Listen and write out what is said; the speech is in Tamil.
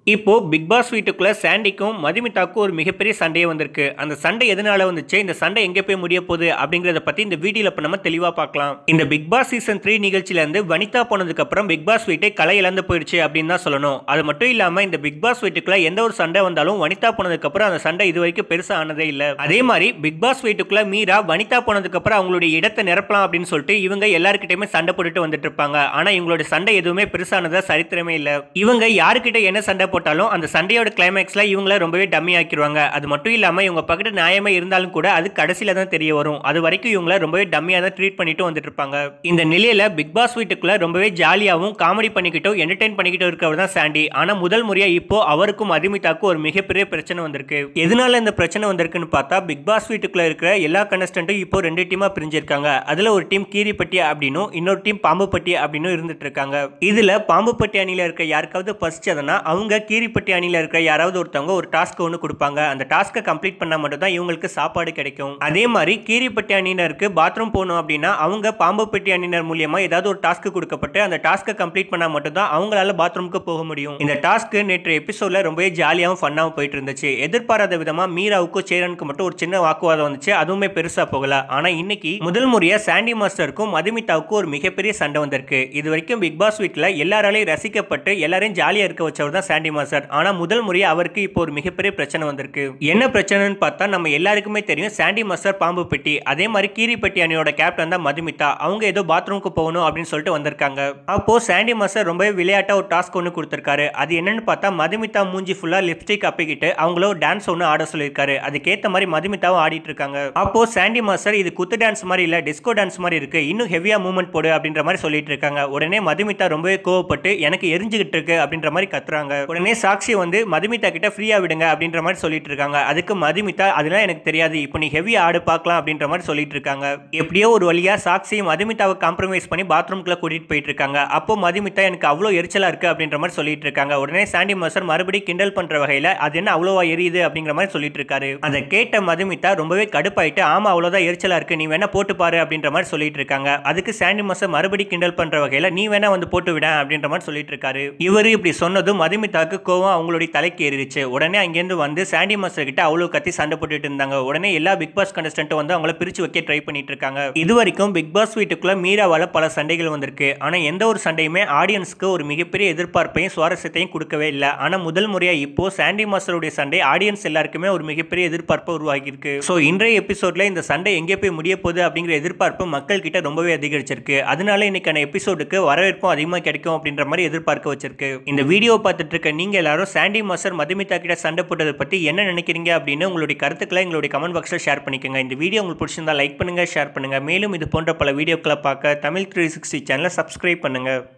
இப்போ பிக் பாஸ் வீட்டுக்குள்ள சாண்டிக்கும் மதுமிதாக்கும் ஒரு மிகப்பெரிய சண்டையே வந்திருக்கு அந்த சண்டை எதனால வந்துச்சு இந்த சண்டை எங்கே போய் முடிய போகுது அப்படிங்கறத பத்தி இந்த வீடியோல இப்ப நம்ம தெளிவா பார்க்கலாம் இந்த பிக் பாஸ் சீசன் த்ரீ நிகழ்ச்சியில இருந்து வனிதா போனதுக்கு அப்புறம் பிக் பாஸ் வீட்டை கலை இழந்து போயிடுச்சு அப்படின்னு தான் சொல்லணும் அது மட்டும் இல்லாம இந்த பிக் பாஸ் வீட்டுக்குள்ள எந்த ஒரு சண்டை வந்தாலும் வனிதா போனதுக்கு அப்புறம் அந்த சண்டை இது வரைக்கும் பெருசா ஆனதே இல்ல அதே மாதிரி பிக் பாஸ் வீட்டுக்குள்ள மீரா வனிதா போனதுக்கு அப்புறம் அவங்களுடைய இடத்தை நிரப்பலாம் அப்படின்னு சொல்லிட்டு இவங்க எல்லாருக்கிட்டையுமே சண்டை போட்டுட்டு வந்துட்டு இருப்பாங்க ஆனா இவங்களோட சண்டை எதுவுமே பெருசானதா சரித்திரமே இல்ல இவங்க யாருக்கிட்ட என்ன சண்டை போட்டாலும் அந்த சண்டையோட கிளைமேக்ஸ்ல இவங்கள ரொம்பவே டம்மி ஆக்கிடுவாங்க அது மட்டும் இல்லாம இவங்க பக்கத்து நியாயமா இருந்தாலும் கூட அது கடைசியில தான் தெரிய வரும் அது வரைக்கும் இவங்கள ரொம்பவே டம்மியா தான் ட்ரீட் பண்ணிட்டு வந்துட்டு இருப்பாங்க இந்த நிலையில பிக் பாஸ் வீட்டுக்குள்ள ரொம்பவே ஜாலியாவும் காமெடி பண்ணிக்கிட்டும் என்டர்டைன் பண்ணிக்கிட்டும் இருக்கவர் தான் சாண்டி ஆனா முதல் முறையா இப்போ அவருக்கும் மதுமிதாக்கும் ஒரு மிகப்பெரிய பிரச்சனை வந்திருக்கு எதனால இந்த பிரச்சனை வந்திருக்குன்னு பார்த்தா பிக் பாஸ் வீட்டுக்குள்ள இருக்கிற எல்லா கண்டஸ்டன்ட்டும் இப்போ ரெண்டு டீமா பிரிஞ்சிருக்காங்க அதுல ஒரு டீம் கீரிப்பட்டி அப்படின்னும் இன்னொரு டீம் பாம்புப்பட்டி அப்படின்னு இருந்துட்டு இருக்காங்க இதுல பாம்புப்பட்டி அணியில இருக்க யாருக்காவது பசிச்சதுன்னா அவங்க கீரிப்பட்டி அணியில இருக்க யாராவது ஒருத்தவங்க ஒரு டாஸ்க் ஒன்று கொடுப்பாங்க அந்த டாஸ்க்கை கம்ப்ளீட் பண்ணா மட்டும் தான் இவங்களுக்கு சாப்பாடு கிடைக்கும் அதே மாதிரி கீரிப்பட்டி அணியினருக்கு பாத்ரூம் போகணும் அப்படின்னா அவங்க பாம்புப்பட்டி அணியினர் மூலியமா ஏதாவது ஒரு டாஸ்க் கொடுக்கப்பட்டு அந்த டாஸ்க்கை கம்ப்ளீட் பண்ணா மட்டும் தான் அவங்களால பாத்ரூமுக்கு போக முடியும் இந்த டாஸ்க் நேற்று எபிசோட்ல ரொம்பவே ஜாலியாகவும் ஃபன்னாகவும் போயிட்டு இருந்துச்சு எதிர்பாராத விதமா மீராவுக்கும் சேரனுக்கு மட்டும் ஒரு சின்ன வாக்குவாதம் வந்துச்சு அதுவுமே பெருசா போகல ஆனா இன்னைக்கு முதல் முறையா சாண்டி மாஸ்டருக்கும் மதுமிதாவுக்கும் ஒரு மிகப்பெரிய சண்டை வந்திருக்கு இது வரைக்கும் பிக் பாஸ் வீட்ல எல்லாராலையும் ரசிக்கப்பட்டு எல்லாரையும் ஜாலியா இருக்க வச்சவர் தான் சாண்டி மாஸ்டர் ஆனா முதல் முறையா அவருக்கு இப்போ ஒரு மிகப்பெரிய பிரச்சனை வந்திருக்கு என்ன பிரச்சனைன்னு பார்த்தா நம்ம எல்லாருக்குமே தெரியும் சாண்டி மாஸ்டர் பாம்பு பெட்டி அதே மாதிரி கீரிப்பட்டி அணியோட கேப்டன் தான் மதுமிதா அவங்க ஏதோ பாத்ரூமுக்கு போகணும் அப்படின்னு சொல்லிட்டு வந்திருக்காங்க அப்போ சாண்டி மாஸ்டர் ரொம்பவே விளையாட்டா ஒரு டாஸ்க் ஒன்று கொடுத்திருக்காரு அது என்னன்னு பார்த்தா மதுமிதா மூஞ்சி ஃபுல்லா லிப்ஸ்டிக் அப்பிக்கிட்டு அவங்கள ஒரு டான்ஸ் ஒன்று ஆட சொல்லியிருக்காரு அதுக்கேற்ற மாதிரி மதுமிதாவும் ஆடிட்டு இருக்காங்க அப்போ சாண்டி மாஸ்டர் இது குத்து டான்ஸ் மாதிரி இல்ல டிஸ்கோ டான்ஸ் மாதிரி இருக்கு இன்னும் ஹெவியா மூவ்மெண்ட் போடு அப்படின்ற மாதிரி சொல்லிட்டு இருக்காங்க உடனே மதுமிதா ரொம்பவே கோவப்பட்டு எனக்கு எரிஞ்சுகிட்டு இருக்கு அப்படின்ற மாதிரி கத்துறாங்க உடனே சாக்ஷி வந்து மதுமிதா கிட்ட ஃப்ரீயா விடுங்க அப்படின்ற மாதிரி சொல்லிட்டு இருக்காங்க அதுக்கு மதுமிதா அதெல்லாம் எனக்கு தெரியாது இப்போ நீ ஹெவி ஆடு பார்க்கலாம் அப்படின்ற மாதிரி சொல்லிட்டு இருக்காங்க எப்படியோ ஒரு வழியா சாக்ஷி மதுமிதாவை காம்ப்ரமைஸ் பண்ணி பாத்ரூம்குள்ள கூட்டிட்டு போயிட்டு இருக்காங்க அப்போ மதுமிதா எனக்கு அவ்வளோ எரிச்சலா இருக்கு அப்படின்ற மாதிரி சொல்லிட்டு இருக்காங்க உடனே சாண்டி மாஸ்டர் மறுபடியும் கிண்டல் பண்ற வகையில அது என்ன அவ்வளோவா எரியுது அப்படிங்கிற மாதிரி சொல்லிட்டு இருக்காரு அதை கேட்ட மதுமிதா ரொம்பவே கடுப்பாயிட்டு ஆமா அவ்வளோதான் எரிச்சலா இருக்கு நீ வேணா போட்டு பாரு அப்படின்ற மாதிரி சொல்லிட்டு இருக்காங்க அதுக்கு சாண்டி மாஸ்டர் மறுபடியும் கிண்டல் பண்ற வகையில நீ வேணா வந்து போட்டு விட அப்படின்ற மாதிரி சொல்லிட்டு இருக்காரு இவரு இப்படி சொன்னதும் மதுமிதாக்கு கோவம் அவங்களுடைய தலைக்கு ஏறிடுச்சு உடனே அங்கேருந்து வந்து சாண்டி மாஸ்டர் கிட்ட அவ்வளோ கத்தி சண்டை போட்டுட்டு இருந்தாங்க உடனே எல்லா பிக் பாஸ் கண்டஸ்டன்ட்டும் வந்து அவங்கள பிரிச்சு வைக்க ட்ரை பண்ணிட்டு இருக்காங்க இது வரைக்கும் பிக் பாஸ் வீட்டுக்குள்ள மீராவால பல சண்டைகள் வந்திருக்கு ஆனா எந்த ஒரு சண்டையுமே ஆடியன்ஸ்க்கு ஒரு மிகப்பெரிய எதிர்பார்ப்பையும் சுவாரஸ்யத்தையும் கொடுக்கவே இல்லை ஆனா முதல் முறையா இப்போ சாண்டி மாஸ்டருடைய சண்டை ஆடியன்ஸ் எல்லாருக்குமே ஒரு மிகப்பெரிய எதிர்பார்ப்பு உருவாகி இருக்கு ஸோ இன்றைய எபிசோட்ல இந்த சண்டை எங்கே போய் முடிய போகுது அப்படிங்கிற எதிர்பார்ப்பு மக்கள் கிட்ட ரொம்பவே அதிகரிச்சிருக்கு அதனால இன்னைக்கான எபிசோடுக்கு வரவேற்பும் அதிகமாக கிடைக்கும் அப்படின்ற மாதிரி எதிர்பார்க்க வச்சிருக்கு இந்த வீடியோ பார்த்துட்டு இருக்க நீங்க எல்லாரும் சாண்டி மாஸ்டர் மதுமிதா கிட்ட சண்டை போட்டதை பத்தி என்ன நினைக்கிறீங்க அப்படின்னு உங்களுடைய கருத்துக்களை எங்களுடைய கமெண்ட் பாக்ஸில் ஷேர் பண்ணிக்கோங்க இந்த வீடியோ உங்களுக்கு பிடிச்சிருந்தா லைக் பண்ணுங்க ஷேர் பண்ணுங்க மேலும் இது போன்ற பல வீடியோக்களை பார்க்க தமிழ் த்ரீ சிக்ஸ்டி சேனலை சப்ஸ்கிரைப் பண்ணுங்க